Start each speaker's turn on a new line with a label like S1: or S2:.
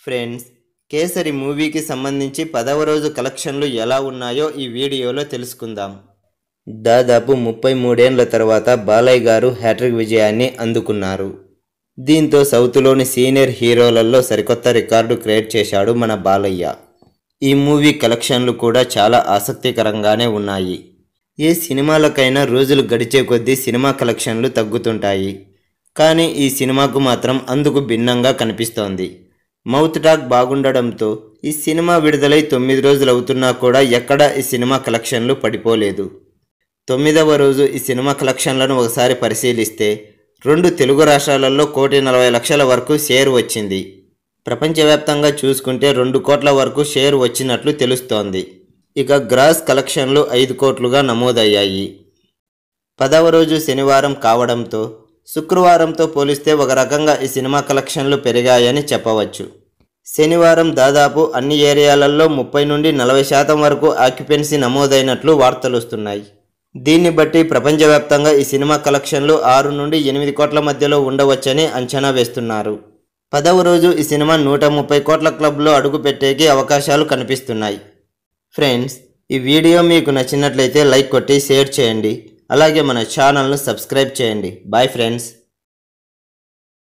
S1: friends kesari మూవీకి సంబంధించి పదవ రోజు కలెక్షన్లు ఎలా ఉన్నాయో ఈ వీడియోలో తెలుసుకుందాం దాదాపు ముప్పై మూడేండ్ల తర్వాత బాలయ్య గారు హ్యాట్రిక్ విజయాన్ని అందుకున్నారు దీంతో సౌత్లోని సీనియర్ హీరోలలో సరికొత్త రికార్డు క్రియేట్ చేశాడు మన బాలయ్య ఈ మూవీ కలెక్షన్లు కూడా చాలా ఆసక్తికరంగానే ఉన్నాయి ఏ సినిమాలకైనా రోజులు గడిచే కొద్దీ సినిమా కలెక్షన్లు తగ్గుతుంటాయి కానీ ఈ సినిమాకు మాత్రం అందుకు భిన్నంగా కనిపిస్తోంది మౌత్ టాక్ బాగుండడంతో ఈ సినిమా విడుదలై తొమ్మిది రోజులు అవుతున్నా కూడా ఎక్కడా ఈ సినిమా కలెక్షన్లు పడిపోలేదు తొమ్మిదవ రోజు ఈ సినిమా కలెక్షన్లను ఒకసారి పరిశీలిస్తే రెండు తెలుగు రాష్ట్రాలలో కోటి నలభై లక్షల వరకు షేర్ వచ్చింది ప్రపంచవ్యాప్తంగా చూసుకుంటే రెండు కోట్ల వరకు షేర్ వచ్చినట్లు తెలుస్తోంది ఇక గ్రాస్ కలెక్షన్లు ఐదు కోట్లుగా నమోదయ్యాయి పదవ రోజు శనివారం కావడంతో శుక్రవారంతో పోలిస్తే ఒక రకంగా ఈ సినిమా కలెక్షన్లు పెరిగాయని చెప్పవచ్చు శనివారం దాదాపు అన్ని ఏరియాలలో ముప్పై నుండి నలభై శాతం వరకు ఆక్యుపెన్సీ నమోదైనట్లు వార్తలు వస్తున్నాయి దీన్ని బట్టి ప్రపంచవ్యాప్తంగా ఈ సినిమా కలెక్షన్లు ఆరు నుండి ఎనిమిది కోట్ల మధ్యలో ఉండవచ్చని అంచనా వేస్తున్నారు పదవ రోజు ఈ సినిమా నూట ముప్పై కోట్ల క్లబ్లో అడుగుపెట్టేకి అవకాశాలు కనిపిస్తున్నాయి ఫ్రెండ్స్ ఈ వీడియో మీకు నచ్చినట్లయితే లైక్ కొట్టి షేర్ చేయండి అలాగే మన ఛానల్ను సబ్స్క్రైబ్ చేయండి బాయ్ ఫ్రెండ్స్